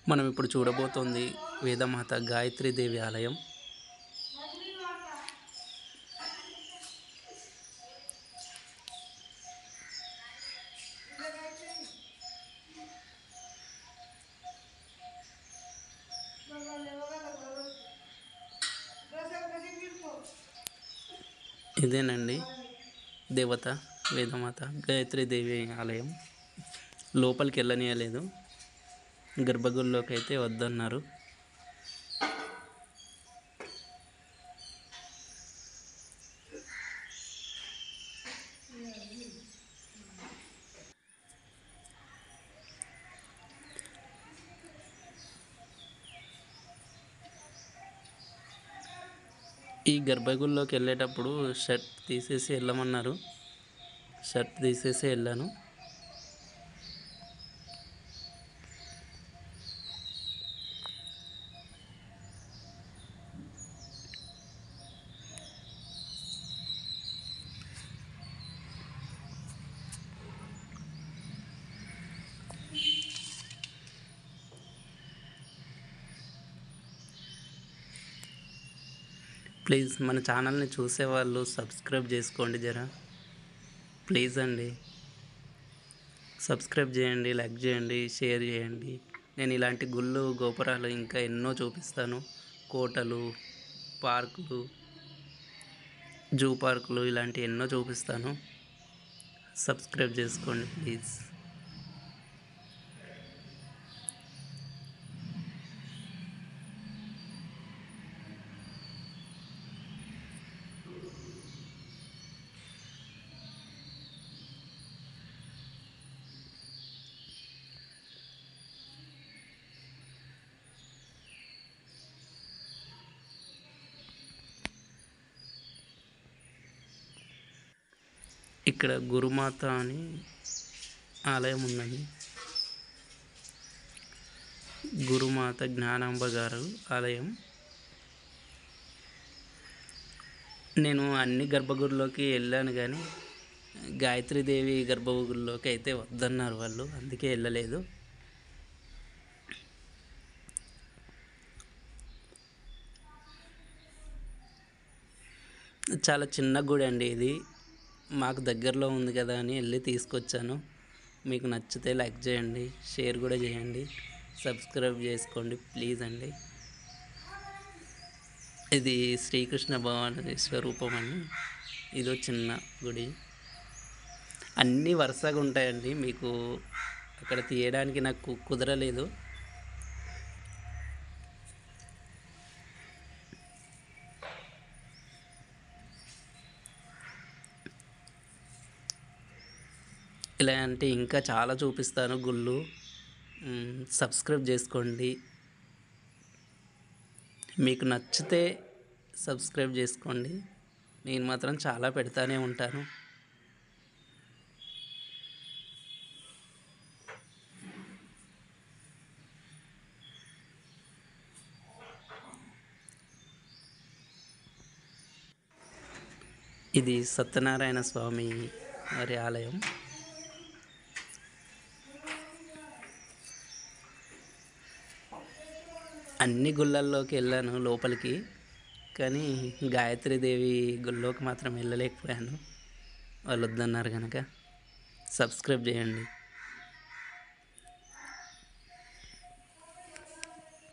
మనం ఇప్పుడు చూడబోతోంది వేదమాత గాయత్రీదేవి ఆలయం ఇదేనండి దేవత వేదమాత గాయత్రీదేవి ఆలయం లోపలికి వెళ్ళనీయలేదు గర్భగుడిలోకి అయితే వద్దన్నారు ఈ గర్భగుడిలోకి వెళ్ళేటప్పుడు షర్ట్ తీసేసి వెళ్ళమన్నారు షర్ట్ తీసేసి వెళ్ళాను ప్లీజ్ మన ఛానల్ని చూసేవాళ్ళు సబ్స్క్రైబ్ చేసుకోండి జరా ప్లీజ్ అండి సబ్స్క్రైబ్ చేయండి లైక్ చేయండి షేర్ చేయండి నేను ఇలాంటి గుళ్ళు గోపురాలు ఇంకా ఎన్నో చూపిస్తాను కోటలు పార్కులు జూ పార్కులు ఇలాంటి ఎన్నో చూపిస్తాను సబ్స్క్రైబ్ చేసుకోండి ప్లీజ్ ఇక్కడ గురుమాత అని ఆలయం ఉందండి గురుమాత జ్ఞానాంబ గారు ఆలయం నేను అన్ని గర్భగుడిలోకి వెళ్ళాను కానీ గాయత్రీదేవి గర్భగుడిలోకి అయితే వద్దన్నారు వాళ్ళు అందుకే వెళ్ళలేదు చాలా చిన్న గుడి అండి ఇది మాకు దగ్గరలో ఉంది కదా అని వెళ్ళి తీసుకొచ్చాను మీకు నచ్చితే లైక్ చేయండి షేర్ కూడా చేయండి సబ్స్క్రైబ్ చేసుకోండి ప్లీజ్ అండి ఇది శ్రీకృష్ణ భవాని స్వరూపం అని ఇదో చిన్న గుడి అన్నీ వరుసగా ఉంటాయండి మీకు అక్కడ తీయడానికి నాకు కుదరలేదు ఇలా అంటే ఇంకా చాలా చూపిస్తాను గుళ్ళు మ్, సబ్స్క్రైబ్ చేసుకోండి మీకు నచ్చితే సబ్స్క్రైబ్ చేసుకోండి నేను మాత్రం చాలా పెడతానే ఉంటాను ఇది సత్యనారాయణ స్వామి వారి ఆలయం అన్ని గుళ్ళల్లోకి వెళ్ళాను లోపలికి కానీ గాయత్రీదేవి గుళ్ళోకి మాత్రం వెళ్ళలేకపోయాను వాళ్ళు వద్దన్నారు కనుక సబ్స్క్రైబ్ చేయండి